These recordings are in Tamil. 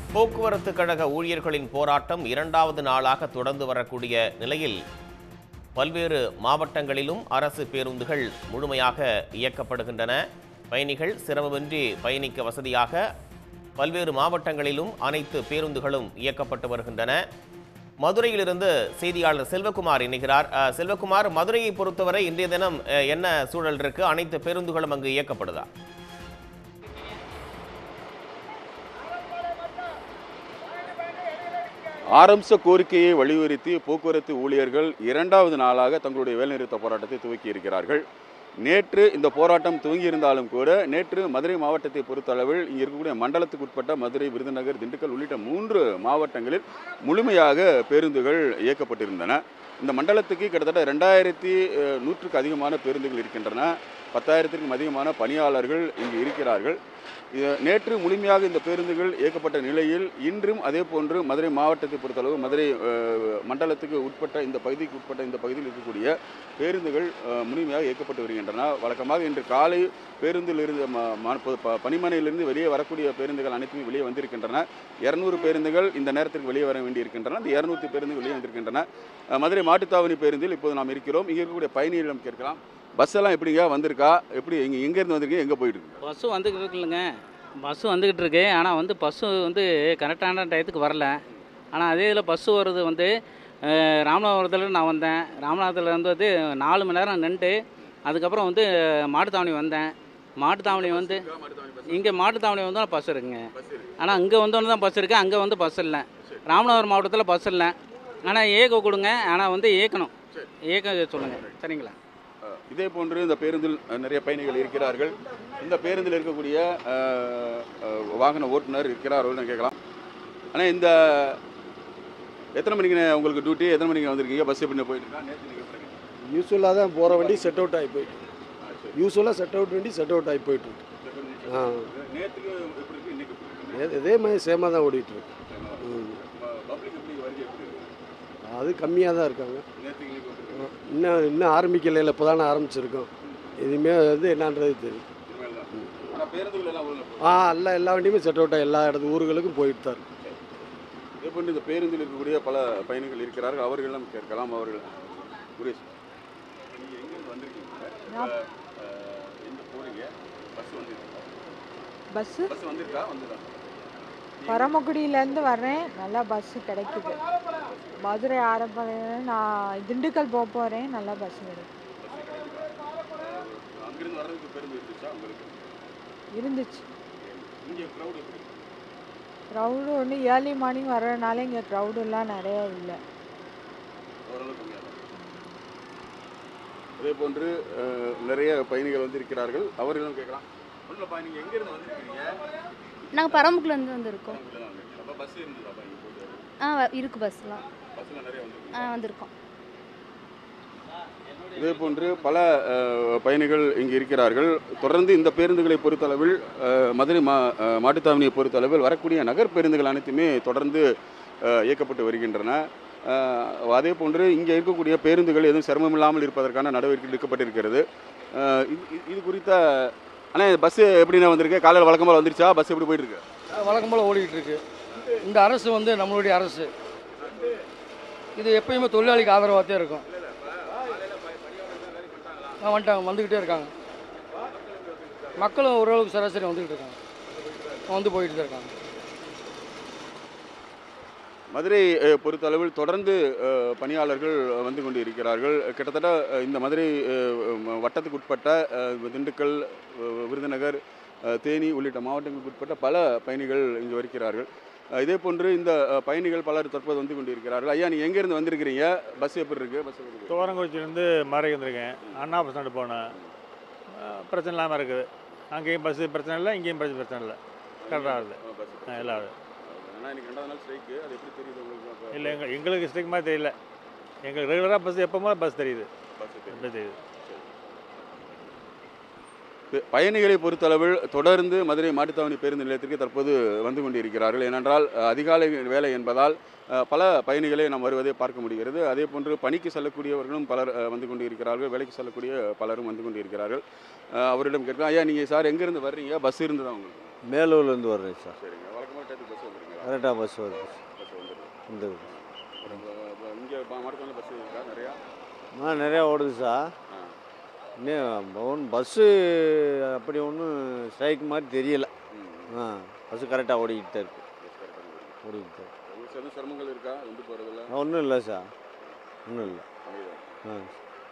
போக்குவரத்து கழக ஊழியர்களின் போராட்டம் இரண்டாவது நாளாக தொடர்ந்து வரக்கூடிய நிலையில் பல்வேறு மாவட்டங்களிலும் அரசு பேருந்துகள் முழுமையாக இயக்கப்படுகின்றன பயணிகள் சிரமமின்றி பயணிக்க வசதியாக பல்வேறு மாவட்டங்களிலும் அனைத்து பேருந்துகளும் இயக்கப்பட்டு வருகின்றன மதுரையிலிருந்து செய்தியாளர் செல்வகுமார் இணைகிறார் அஹ், செல்வகுமார் மதுரையை பொறுத்தவரை இன்றைய தினம் அஹ், என்ன சூழல் இருக்கு அனைத்து பேருந்துகளும் அங்கு இயக்கப்படுதா ஆரம்ச கோரிக்கையை வலியுறுத்தி போக்குவரத்து ஊழியர்கள் இரண்டாவது நாளாக தங்களுடைய வேலைநிறுத்த போராட்டத்தை துவக்கி இருக்கிறார்கள் நேற்று இந்த போராட்டம் துவங்கியிருந்தாலும் கூட நேற்று மதுரை மாவட்டத்தை பொறுத்தளவில் இங்கே இருக்கக்கூடிய மண்டலத்துக்கு உட்பட்ட மதுரை விருதுநகர் திண்டுக்கல் உள்ளிட்ட மூன்று மாவட்டங்களில் முழுமையாக பேருந்துகள் இயக்கப்பட்டிருந்தன இந்த மண்டலத்துக்கு கிட்டத்தட்ட ரெண்டாயிரத்தி நூற்றுக்கு அதிகமான பேருந்துகள் இருக்கின்றன பத்தாயிரத்திற்கும் அதிகமான பணியாளர்கள் இங்கு இருக்கிறார்கள் இது- நேற்று முழுமையாக இந்த பேருந்துகள் இயக்கப்பட்ட நிலையில் இன்றும் அதே போன்று மதுரை மாவட்டத்தை பொறுத்தளவு மதுரை அஹ், மண்டலத்துக்கு உட்பட்ட இந்த பகுதிக்கு உட்பட்ட இந்த பகுதியில் இருக்கக்கூடிய பேருந்துகள் அஹ், முழுமையாக இயக்கப்பட்டு வருகின்றன வழக்கமாக இன்று காலை பேருந்தில் இருந்து ம- ம- ப- பணிமனையிலிருந்து வெளியே வரக்கூடிய பேருந்துகள் அனைத்துமே வெளியே வந்திருக்கின்றன இரநூறு பேருந்துகள் இந்த நேரத்திற்கு வெளியே வர வேண்டியிருக்கின்றன அந்த இரநூத்தி பேருந்துகள் வெளியே வந்திருக்கின்றன அஹ், மதுரை மாட்டுத்தாவணி பேருந்தில் இப்போது நாம் இருக்கிறோம் இங்கே இருக்கக்கூடிய பயணிகளிடம் கேட்கலாம் பஸ் எல்லாம் எப்படிங்க வந்திருக்கா எப்படி இங்கே எங்கேருந்து வந்திருக்கீங்க எங்கே போயிட்டு இருக்கு பஸ்ஸு வந்துக்கிட்டு இருக்குல்லங்க பஸ்ஸு வந்துக்கிட்டு இருக்கு ஆனால் வந்து பஸ்ஸு வந்து கரெக்டான டயத்துக்கு வரல ஆனால் அதே இதில் பஸ்ஸு வருது வந்து அஹ், ராமநாதபுரத்தில் நான் வந்தேன் ராமநாதத்தில் வந்து வந்து நாலு மணி நேரம் நின்று அதுக்கப்புறம் வந்து மாட்டுத்தாவணி வந்தேன் மாட்டுத்தாவணி வந்து இங்கே மாட்டுத்தாவணி வந்து பஸ் இருக்குங்க ஆனால் இங்கே வந்தோன்னு தான் பஸ் இருக்குது அங்கே வந்து பஸ் இல்லை ராமநாதபுரம் மாவட்டத்தில் பஸ் இல்லை ஆனால் ஏக்க கொடுங்க ஆனால் வந்து ஏற்கணும் ஏக்க சொல்லுங்கள் சரிங்களா அஹ் இதே போன்று இந்த பேருந்தில் அஹ், நிறைய பயணிகள் இருக்கிறார்கள் இந்த பேருந்தில் இருக்கக்கூடிய அஹ், அஹ், வாகன ஓட்டுநர் இருக்கிறார்கள் கேட்கலாம் ஆனால் இந்த எத்தனை மணிக்கு உங்களுக்கு டியூட்டி எத்தனை மணிக்கு வந்திருக்கீங்க பஸ் எப்படி போயிட்டு இருக்கா நேற்று நீங்கள் எப்படி இருக்கீங்க? யூஸ்வலாக தான் போகிற வண்டி செட் அவுட் ஆகி போயிட்டு யூஸ்வலாக செட் அவுட் வண்டி செட் அவுட் ஆகி போயிட்டு இருக்கு ஆ நேற்றுக்கு எப்படி இருக்கு இன்னைக்கு எப்படி இருக்கு இதே- இதே மாதிரி சேமாக தான் ஓடிட்டு இருக்கு ம். பப்ளிக் எப்படி வருகை எப்படி இருக்கு அது கம்மியாக தான் இருக்காங்க நேற்றுக்கு இன்னைக்கு எப்படி இருக்கு? இன்னும் இன்னும் ஆரம்பிக்கல இப்போ தானே ஆரம்பிச்சிருக்கோம் இனிமேல் வந்து என்னன்றது தெரியும் இனிமேல் தான். ஆனா பேருந்துகள் எல்லாம் உள்ள ஆ எல்லா எல்லா வண்டியுமே செட் அவுட் ஆகி எல்லா இடத்து ஊர்களுக்கும் போயிட்டு தான் இருக்கு இதே போன்று இந்த பேருந்தில் இருக்கக்கூடிய பல பயணிகள் இருக்கிறார்கள் அவர்களிடம் கேட்கலாம் அவர்கள் குரேஷ் நீங்க எங்கிருந்து வந்திருக்கீங்க நான் அஹ், எங்க போறீங்க பஸ் வந்திருக்கா பஸ்ஸு பஸ் வந்திருக்கா வந்துதா பரமக்குடியிலேருந்து வர்றேன் நல்லா பஸ்ஸு கிடைக்குது மதுரை ஆரம்பம் நான் திண்டுக்கல் போக போகிறேன் நல்லா பஸ் கிடைக்கும் அங்கிருந்து வர்றதுக்கு பேருந்து இருந்துச்சா உங்களுக்கு இருந்துச்சு இங்கே க்ரௌட் எப்படி இருக்கு? க்ரௌடு ஒன்று ஏர்லி மார்னிங் வர்றதுனால இங்கே க்ரௌடெல்லாம் நிறையா இல்லை ஓரளவு கம்மியாக தான் அதே போன்று அஹ், நிறைய பயணிகள் வந்து இருக்கிறார்கள் அவர்களும் கேட்கலாம் ஒன்றும் பயணிங்க எங்கேருந்து வந்திருக்கீங்க நாங்கள் பரம்புக்குலேருந்து வந்திருக்கோம் அங்கே தான் வந்திருக்கீங்க அப்போ பஸ் இருந்ததா இங்கே போயிட்டு வர ஆ வ- இருக்கு பஸ்லாம் பஸ்ஸில் நிறைய வந்திருக்கீங்க ஆ வந்திருக்கோம் இதே போன்று பல அஹ், பயணிகள் இங்கு இருக்கிறார்கள் தொடர்ந்து இந்த பேருந்துகளை பொறுத்தளவில் அஹ், மதுரை மா அஹ், மாட்டுத்தாவணியை பொறுத்தளவில் வரக்கூடிய நகர் பேருந்துகள் அனைத்துமே தொடர்ந்து அஹ், இயக்கப்பட்டு வருகின்றன அஹ், அதே போன்று இங்கே இருக்கக்கூடிய பேருந்துகள் எதுவும் சிரமம் இல்லாமல் இருப்பதற்கான நடவடிக்கை எடுக்கப்பட்டிருக்கிறது அஹ், இது இது- இது குறித்த ஆனால் பஸ்ஸு எப்படிண்ணா வந்திருக்கு காலையில் வழக்கமாக வந்துருச்சா பஸ் எப்படி போயிட்டு இருக்கு வழக்கம் போல் ஓடிக்கிட்டு இருக்கு இந்த அரசு வந்து நம்மளுடைய அரசு இது எப்பயுமே தொழிலாளிக்கு ஆதரவாக தான் இருக்கும் ஆ வந்துட்டாங்க வந்துக்கிட்டே இருக்காங்க மக்களும் ஓரளவுக்கு சராசரி வந்துக்கிட்டு இருக்காங்க வந்து போயிட்டு தான் இருக்காங்க மதுரை அஹ், பொறுத்தளவில் தொடர்ந்து அஹ், பணியாளர்கள் வந்து கொண்டு இருக்கிறார்கள் கிட்டத்தட்ட அஹ், இந்த மதுரை அஹ், ம- வட்டத்துக்கு உட்பட்ட அஹ், திண்டுக்கல் அஹ், விருதுநகர் அஹ், தேனி உள்ளிட்ட மாவட்டங்களுக்கு உட்பட்ட பல பயணிகள் இங்கு வருகிறார்கள் அஹ், இதே போன்று இந்த அஹ், பயணிகள் பலர் தற்போது வந்து கொண்டு இருக்கிறார்கள் ஐயா நீங்கள் எங்கேருந்து வந்திருக்கிறீங்க பஸ் எப்படி இருக்கு பஸ் எப்படி இருக்கு துவரங்குறிச்சிலேருந்து மதுரைக்கு வந்திருக்கேன் அண்ணா பஸ் ஸ்டாண்டு போனேன் அஹ் பிரச்சனை இல்லாமல் இருக்குது அங்கேயும் பஸ்ஸு பிரச்சனை இல்லை இங்கேயும் பஸ் பிரச்சனை இல்லை கரெக்டாக வருது பஸ் ஆ, எல்லாம் வருது ஆனால் இன்னைக்கு ரெண்டாவது நாள் ஸ்ட்ரைக்கு அது எப்படி தெரியுது உங்களுக்கு அப்ப? இல்லை எங்கள் எங்களுக்கு ஸ்ட்ரிக் மாதிரி தெரியல எங்களுக்கு ரெகுலராக பஸ் எப்போமா பஸ் தெரியுது பஸ் தெரியுது. எப்படி தெரியுது ப- பயணிகளை பொறுத்தளவில் தொடர்ந்து மதுரை மாட்டுத்தாவணி பேருந்து நிலையத்திற்கு தற்போது வந்து கொண்டிருக்கிறார்கள் ஏனென்றால் அஹ், அதிகாலை வேலை என்பதால் அஹ், பல பயணிகளை நாம் வருவதை பார்க்க முடிகிறது அதே போன்று பணிக்கு செல்லக்கூடியவர்களும் பலர் அஹ், வந்து கொண்டிருக்கிறார்கள் வேலைக்கு செல்லக்கூடிய பலரும் வந்து கொண்டிருக்கிறார்கள் அஹ், அவரிடம் கேட்கலாம் ஐயா நீங்கள் சார் எங்கேருந்து வர்றீங்க பஸ் இருந்ததா உங்களுக்கு மேலூர்லேருந்து வர்றேன் சார் சரிங்க வழக்கமாக டேட்டு பஸ் வந்துருங்க கரெக்டாக பஸ் வருது பஸ் வந்துடுது இந்த இங்கே மாவட்டத்தில் பஸ் இருக்கா நிறையா ஆ நிறையா ஓடுது சார் ஆ. இன்னும் ஒன்றும் பஸ்ஸு அப்படி ஒன்றும் ஸ்ட்ரைக் மாதிரி தெரியல ஆ பஸ்ஸு கரெக்டாக ஓடிக்கிட்டு தான் இருக்கு பஸ் கரெக்டாக வருது ஓடிக்கிட்டு தான் இருக்கு. உங்களுக்கு எதுவும் சிரமங்கள் இருக்கா வந்து போகிறதுல ஒன்றும் இல்லை சார் ஒன்றும் இல்லை ஆ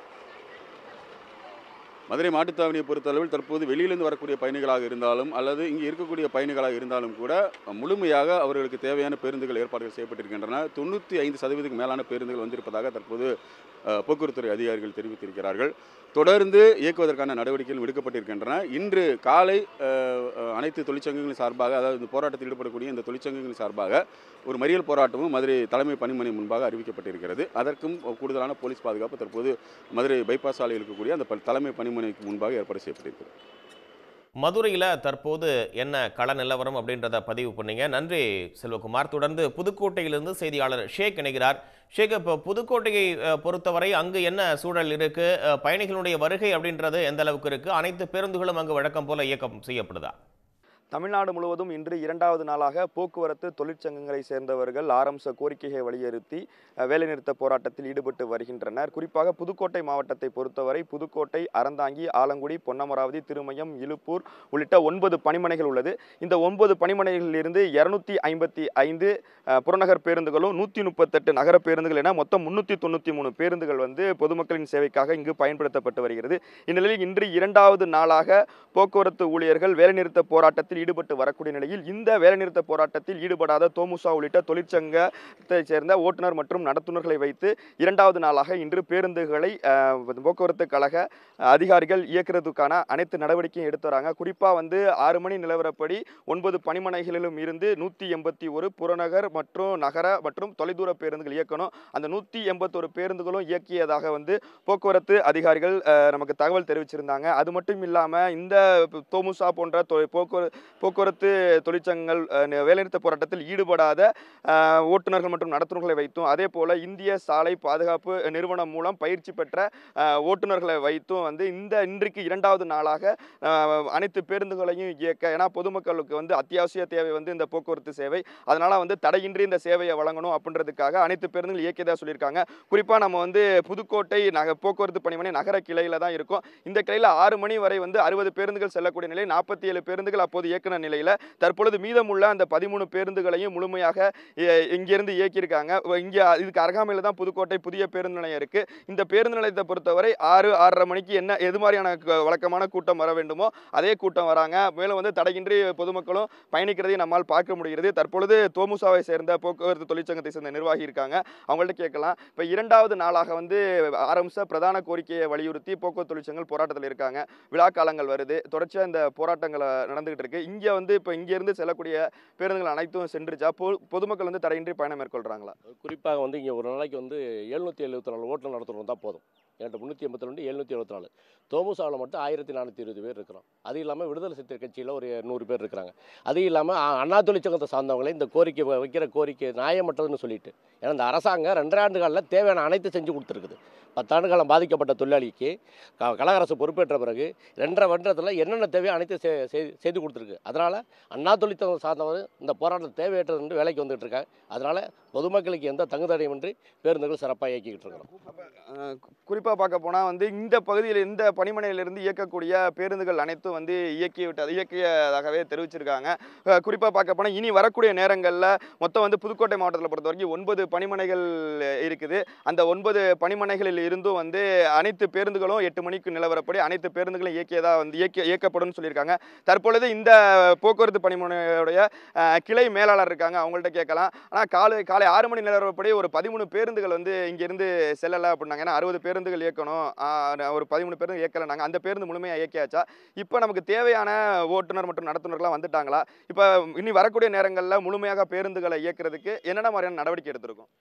மதுரை மாட்டுத்தாவணியை பொறுத்தளவில் தற்போது வெளியிலிருந்து வரக்கூடிய பயணிகளாக இருந்தாலும் அல்லது இங்கே இருக்கக்கூடிய பயணிகளாக இருந்தாலும் கூட முழுமையாக அவர்களுக்கு தேவையான பேருந்துகள் ஏற்பாடுகள் செய்யப்பட்டிருக்கின்றன தொண்ணூற்றி ஐந்து சதவீதத்துக்கு மேலான பேருந்துகள் வந்திருப்பதாக தற்போது அஹ், போக்குவரத்துறை அதிகாரிகள் தெரிவித்திருக்கிறார்கள் தொடர்ந்து இயக்குவதற்கான நடவடிக்கைகள் விடுக்கப்பட்டிருக்கின்றன இன்று காலை அஹ், அஹ், அனைத்து தொழிற்சங்கங்களின் சார்பாக அதாவது இந்த போராட்டத்தில் ஈடுபடக்கூடிய இந்த தொழிற்சங்கங்களின் சார்பாக ஒரு மறியல் போராட்டமும் மதுரை தலைமை பணிமனை முன்பாக அறிவிக்கப்பட்டிருக்கிறது அதற்கும் கூடுதலான போலீஸ் பாதுகாப்பு தற்போது மதுரை பைபாஸ் சாலையில் இருக்கக்கூடிய அந்த ப- தலைமை பணிமனைக்கு முன்பாக ஏற்பாடு செய்யப்பட்டிருக்கிறது மதுரையில் தற்போது என்ன கள நிலவரம் அப்படின்றத பதிவு பண்ணீங்க நன்றி செல்வகுமார் தொடர்ந்து புதுக்கோட்டையிலிருந்து செய்தியாளர் ஷேக் இணைகிறார் ஷேக் இப்போ புதுக்கோட்டையை அஹ், பொறுத்தவரை அங்கு என்ன சூழல் இருக்கு அஹ், பயணிகளுடைய வருகை அப்படின்றது எந்த அளவுக்கு இருக்கு அனைத்து பேருந்துகளும் அங்கு வழக்கம் போல இயக்கம் செய்யப்படுதா தமிழ்நாடு முழுவதும் இன்று இரண்டாவது நாளாக போக்குவரத்து தொழிற்சங்கங்களை சேர்ந்தவர்கள் ஆரம்ப கோரிக்கையை வலியுறுத்தி அஹ், வேலைநிறுத்த போராட்டத்தில் ஈடுபட்டு வருகின்றனர் குறிப்பாக புதுக்கோட்டை மாவட்டத்தை பொறுத்தவரை புதுக்கோட்டை அறந்தாங்கி ஆலங்குடி பொன்னமராவதி திருமயம் இலுப்பூர் உள்ளிட்ட ஒன்பது பணிமனைகள் உள்ளது இந்த ஒன்பது பணிமனைகளில் இருந்து இருநூத்தி ஐம்பத்தி ஐந்து அஹ், புறநகர் பேருந்துகளும் நூற்றி முப்பத்தெட்டு நகர பேருந்துகள் என மொத்தம் முன்னூற்றி தொண்ணூற்றி மூணு பேருந்துகள் வந்து பொதுமக்களின் சேவைக்காக இங்கு பயன்படுத்தப்பட்டு வருகிறது இந்நிலையில் இன்று இரண்டாவது நாளாக போக்குவரத்து ஊழியர்கள் வேலைநிறுத்த போராட்டத்தில் ஈடுபட்டு வரக்கூடிய நிலையில் இந்த வேலைநிறுத்த போராட்டத்தில் ஈடுபடாத தோமுசா உள்ளிட்ட தொழிற்சங்கத்தை சேர்ந்த ஓட்டுநர் மற்றும் நடத்துனர்களை வைத்து இரண்டாவது நாளாக இன்று பேருந்துகளை அஹ், போக்குவரத்து கழக அதிகாரிகள் இயக்குறதுக்கான அனைத்து நடவடிக்கையும் எடுத்து வராங்க குறிப்பாக வந்து ஆறு மணி நிலவரப்படி ஒன்பது பணிமனைகளிலும் இருந்து நூற்றி எண்பத்தி ஒரு புறநகர் மற்றும் நகர மற்றும் தொலைதூர பேருந்துகள் இயக்கணும் அந்த நூற்றி எண்பத்தொரு பேருந்துகளும் இயக்கியதாக வந்து போக்குவரத்து அதிகாரிகள் அஹ், நமக்கு தகவல் தெரிவிச்சிருந்தாங்க அது மட்டும் இல்லாமல் இந்த தோமுசா போன்ற தொ- போக்குவர போக்குவரத்து தொழிற்சங்கங்கள் அஹ், நி- வேலைநிறுத்த போராட்டத்தில் ஈடுபடாத அஹ், ஓட்டுநர்கள் மற்றும் நடத்துனர்களை வைத்தும் அதே போல இந்திய சாலை பாதுகாப்பு நிறுவனம் மூலம் பயிற்சி பெற்ற அஹ், ஓட்டுநர்களை வைத்தும் வந்து இந்த இன்றைக்கு இரண்டாவது நாளாக அஹ், அனைத்து பேருந்துகளையும் இயக்க ஏன்னா பொதுமக்களுக்கு வந்து அத்தியாவசிய தேவை வந்து இந்த போக்குவரத்து சேவை அதனால வந்து தடையின்றி இந்த சேவையை வழங்கணும் அப்படின்றதுக்காக அனைத்து பேருந்துகள் இயக்கியதா சொல்லியிருக்காங்க குறிப்பாக நம்ம வந்து புதுக்கோட்டை நக போக்குவரத்து பணிமனை நகர கிளையில தான் இருக்கும் இந்த கிளையில் ஆறு மணி வரை வந்து அறுபது பேருந்துகள் செல்லக்கூடிய நிலை நாற்பத்தி ஏழு பேருந்துகள் அப்போது இயக்குன நிலையில் தற்பொழுது மீதமுள்ள அந்த பதிமூணு பேருந்துகளையும் முழுமையாக இ- இங்கிருந்து இயக்கியிருக்காங்க இங்கே இதுக்கு அருகாமையில் தான் புதுக்கோட்டை புதிய பேருந்து நிலையம் இருக்கு இந்த பேருந்து நிலையத்தை பொறுத்தவரை ஆறு ஆறரை மணிக்கு என்ன எது மாதிரியான க- வழக்கமான கூட்டம் வர வேண்டுமோ அதே கூட்டம் வராங்க மேலும் வந்து தடையின்றி பொதுமக்களும் பயணிக்கிறதையும் நம்மால் பார்க்க முடிகிறது தற்பொழுது தோமுசாவை சேர்ந்த போக்குவரத்து தொழிற்சங்கத்தை சேர்ந்த நிர்வாகி இருக்காங்க அவங்கள்ட்ட கேட்கலாம் இப்போ இரண்டாவது நாளாக வந்து ஆரம்பிச்ச பிரதான கோரிக்கையை வலியுறுத்தி போக்குவரத்து தொழிற்சங்கங்கள் போராட்டத்தில் இருக்காங்க விழா காலங்கள் வருது தொடர்ச்சியாக இந்த போராட்டங்கள் நடந்துகிட்டு இருக்கு இங்கே வந்து இப்போ இங்கேருந்து செல்லக்கூடிய பேருந்துகள் அனைத்தும் சென்றுச்சா பொ பொதுமக்கள் வந்து தடையின்றி பயணம் மேற்கொள்கிறாங்களா குறிப்பாக வந்து இங்கே ஒரு நாளைக்கு வந்து எழுநூற்றி எழுபத்தி நாலு ஓட்டில் நடத்துகிறோம் வந்தால் போதும் என்கிட்ட முந்நூற்றி எண்பத்தி ரெண்டு எழுநூற்றி எழுபத்தி நாலு தோமுசாவில் மட்டும் ஆயிரத்தி நானூற்றி இருபது பேர் இருக்கிறோம் அது இல்லாமல் விடுதலை சிறுத்தை கட்சியில் ஒரு நூறு பேர் இருக்கிறாங்க அது இல்லாமல் அண்ணா தொழிற்சங்கத்தை சார்ந்தவங்களே இந்த கோரிக்கை வ- வைக்கிற கோரிக்கை நியாயமற்றதுன்னு சொல்லிட்டு ஏன்னா இந்த அரசாங்கம் ரெண்டரை ஆண்டு காலில் தேவையான அனைத்து செஞ்சு கொடுத்துருக்குது பத்தாண்டு காலம் பாதிக்கப்பட்ட தொழிலாளிக்கு க- கழக அரசு பொறுப்பேற்ற பிறகு ரெண்டரை வருடத்தில் என்னென்ன தேவையோ அனைத்து செ- செய்- செய்து கொடுத்துருக்கு அதனால் அண்ணா தொழிற்சங்கம் சார்ந்தவர் இந்த போராட்டம் தேவையற்றது என்று வேலைக்கு வந்துட்டு இருக்காங்க அதனால் பொதுமக்களுக்கு எந்த தங்குதடையுமின்றி பேருந்துகள் சிறப்பாக இயக்கிக்கிட்டு இருக்கிறோம் குறிப்பாக பார்க்க போனால் வந்து இந்த பகுதியில் இந்த பணிமனையிலிருந்து இயக்கக்கூடிய பேருந்துகள் அனைத்தும் வந்து இயக்கி விட்டது இயக்கியதாகவே தெரிவிச்சிருக்காங்க குறிப்பாக பார்க்க போனால் இனி வரக்கூடிய நேரங்களில் மொத்தம் வந்து புதுக்கோட்டை மாவட்டத்தில் பொறுத்த வரைக்கும் ஒன்பது பணிமனைகள் இருக்குது அந்த ஒன்பது பணிமனைகளில் இருந்தும் வந்து அனைத்து பேருந்துகளும் எட்டு மணிக்கு நிலவரப்படி அனைத்து பேருந்துகளும் இயக்கியதா வந்து இயக்கி இயக்கப்படும் சொல்லியிருக்காங்க தற்பொழுது இந்த போக்குவரத்து பணிமனையுடைய அஹ், கிளை மேலாளர் இருக்காங்க அவங்கள்ட்ட கேட்கலாம் ஆனால் காலை காலை ஆறு மணி நிலவரப்படி ஒரு பதிமூணு பேருந்துகள் வந்து இங்கேருந்து செல்லலை அப்படின்னாங்க ஏன்னா அறுபது பேருந்துகள் இயக்கணும் ஆஹ் ஒரு பதிமூணு பேருந்து இயக்கலை நாங்கள் அந்த பேருந்து முழுமையாக இயக்கியாச்சா இப்போ நமக்கு தேவையான ஓட்டுநர் மற்றும் நடத்துனர்கள்லாம் வந்துட்டாங்களா இப்போ இனி வரக்கூடிய நேரங்களில் முழுமையாக பேருந்துகளை இயக்கிறதுக்கு என்னென்ன மாதிரியான நடவடிக்கை எடுத்திருக்கோம்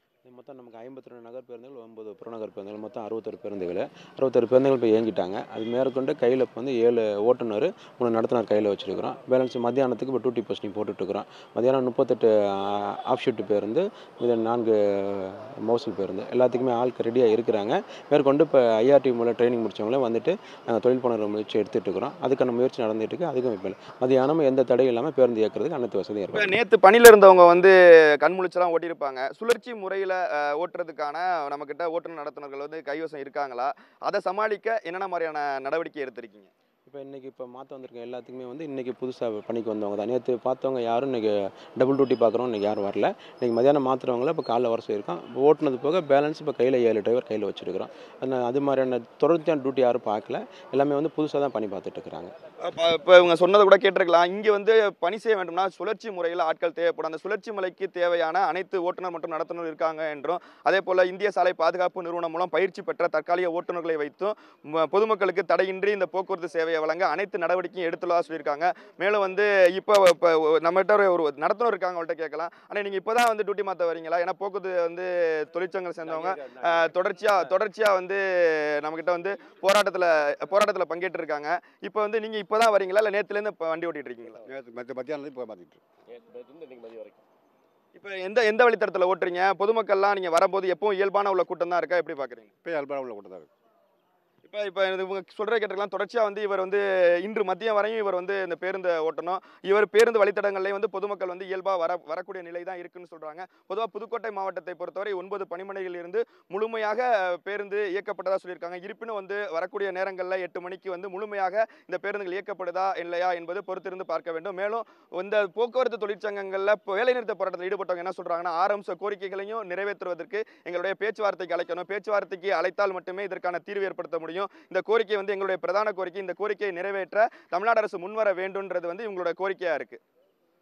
மொத்தம் நமக்கு ஐம்பத்தி ரெண்டு நகர் பேருந்துகள் ஒன்பது புறநகர் பேருந்துகள் மொத்தம் அறுபத்தொரு பேருந்துகள் அறுபத்தொரு பேருந்துகள் இப்போ இயங்கிட்டாங்க அது மேற்கொண்டு கையில் இப்போ வந்து ஏழு ஓட்டுநர் மூணு நடத்துனர் கையில் வச்சுருக்கிறோம் பேலன்ஸ் மத்தியானத்துக்கு இப்போ டூட்டி போஸ்டிங் போட்டுட்ருக்குறோம் மத்தியானம் முப்பத்தெட்டு ஆஃப் ஷிஃப்ட் பேருந்து இது நான்கு மௌசல் பேருந்து எல்லாத்துக்குமே ஆட்கள் ரெடியாக இருக்கிறாங்க மேற்கொண்டு இப்போ ஐஆர்டி மூலம் ட்ரைனிங் முடிச்சவங்களே வந்துட்டு நாங்கள் தொழில் புணர்வு முயற்சி எடுத்துகிட்டு இருக்கிறோம் அதுக்கான முயற்சி நடந்துட்டு இருக்கு அதுக்கும் இப்போ மதியானம் எந்த தடையும் இல்லாமல் பேருந்து இயக்கிறதுக்கு அனைத்து வசதியும் இப்போ இருக்கும் நேற்று பணியில் இருந்தவங்க வந்து கண்முழிச்செல்லாம் ஓட்டியிருப்பாங்க சுழற்சி முறையில் ஓட்டுறதுக்கான நம்மக்கிட்ட ஓட்டுநர் நடத்துனர்கள் வந்து கைவசம் இருக்காங்களா அதை சமாளிக்க என்னென்ன மாதிரியான நடவடிக்கை எடுத்திருக்கீங்க இப்போ இன்றைக்கி இப்போ மாற்ற வந்திருக்க எல்லாத்துக்குமே வந்து இன்றைக்கி புதுசாக பணிக்கு வந்தவங்க தான் நேற்று பார்த்தவங்க யாரும் இன்றைக்கி டபுள் டியூட்டி பார்க்குறோம் இன்றைக்கி யாரும் வரல இன்றைக்கி மதியானம் மாற்றுறவங்கள இப்போ காலைல வர சொல்லியிருக்கோம் இப்போ ஓட்டுனது போக பேலன்ஸ் இப்போ கையில் ஏழு டிரைவர் கையில் வச்சுருக்கிறோம் அது அது மாதிரியான தொடர்ச்சியான டியூட்டி யாரும் பார்க்கல எல்லாமே வந்து புதுசாக தான் பண்ணி பார்த்துட்டு இருக்கிறாங்க இப்போ இவங்க சொன்னதை கூட கேட்டிருக்கலாம் இங்கே வந்து பணி செய்ய வேண்டும்னா சுழற்சி முறையில் ஆட்கள் தேவைப்படும் அந்த சுழற்சி முறைக்கு தேவையான அனைத்து ஓட்டுநர் மற்றும் நடத்துனர் இருக்காங்க என்றும் அதே போல் இந்திய சாலை பாதுகாப்பு நிறுவனம் மூலம் பயிற்சி பெற்ற தற்காலிக ஓட்டுநர்களை வைத்தும் ம- பொதுமக்களுக்கு தடையின்றி இந்த போக்குவரத்து சேவையை வழங்க அனைத்து நடவடிக்கையும் எடுத்துள்ளதா சொல்லியிருக்காங்க மேலும் வந்து இப்போ இப்போ நம்மகிட்ட ஒரு ஒரு நடத்துனர் இருக்காங்க அவங்கள்ட்ட கேட்கலாம் ஆனால் நீங்கள் இப்போ தான் வந்து டியூட்டி மாற்ற வரீங்களா ஏன்னா போக்குவரத்து வந்து தொழிற்சங்கம் சேர்ந்தவங்க அஹ், தொடர்ச்சியா தொடர்ச்சியா வந்து நம்மக்கிட்ட வந்து போராட்டத்தில் போராட்டத்தில் பங்கேற்று இருக்காங்க இப்போ வந்து நீங்கள் இப்போ தான் வரீங்களா இல்லை நேற்றுலேருந்து இப்போ வண்டி ஓட்டிட்டு இருக்கீங்களா நேற்று மத்தியானம் இப்போ மாற்றிட்டு இன்னைக்கு மதியம் வரைக்கும் இப்போ எந்த எந்த வழித்தடத்தில் ஓட்டுறீங்க பொதுமக்கள்லாம் நீங்கள் வரும்போது எப்பவும் இயல்பான உள்ள கூட்டம் தான் இருக்கா எப்படி பார்க்குறீங்க இப்போ இயல்பான உள்ள கூட்டம் தான் இருக்குது இப்போ இப்போ இவங்க சொல்கிற கேட்டுக்கலாம் தொடர்ச்சியாக வந்து இவர் வந்து இன்று மதியம் வரையும் இவர் வந்து இந்த பேருந்தை ஓட்டணும் இவர் பேருந்து வழித்தடங்கள்லேயும் வந்து பொதுமக்கள் வந்து இயல்பாக வர வரக்கூடிய நிலை தான் இருக்குன்னு சொல்கிறாங்க பொதுவாக புதுக்கோட்டை மாவட்டத்தை பொறுத்தவரை ஒன்பது பணிமனைகளில் இருந்து முழுமையாக பேருந்து இயக்கப்பட்டதா சொல்லியிருக்காங்க இருப்பினும் வந்து வரக்கூடிய நேரங்களில் எட்டு மணிக்கு வந்து முழுமையாக இந்த பேருந்துகள் இயக்கப்படுதா இல்லையா என்பது பொறுத்திருந்து பார்க்க வேண்டும் மேலும் இந்த போக்குவரத்து தொழிற்சங்கங்களில் இப்போ வேலைநிறுத்த போராட்டத்தில் ஈடுபட்டவங்க என்ன சொல்கிறாங்கன்னா ஆரம்ப கோரிக்கைகளையும் நிறைவேற்றுவதற்கு எங்களுடைய பேச்சுவார்த்தைக்கு அழைக்கணும் பேச்சுவார்த்தைக்கு அழைத்தால் மட்டுமே இதற்கான தீர்வு ஏற்படுத்த முடியும் இந்த கோரிக்கை வந்து எங்களுடைய பிரதான கோரிக்கை இந்த கோரிக்கையை நிறைவேற்ற தமிழ்நாடு அரசு முன்வர வேண்டும்ன்றது வந்து இவங்களோட கோரிக்கையாக இருக்குது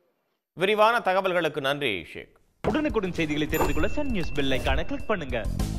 விரிவான தகவல்களுக்கு நன்றி ஷேக் உடனுக்குடன் செய்திகளை தெரிந்து கொள்ள சன் நியூஸ் பெல் ஐகானை கிளிக் பண்ணுங்க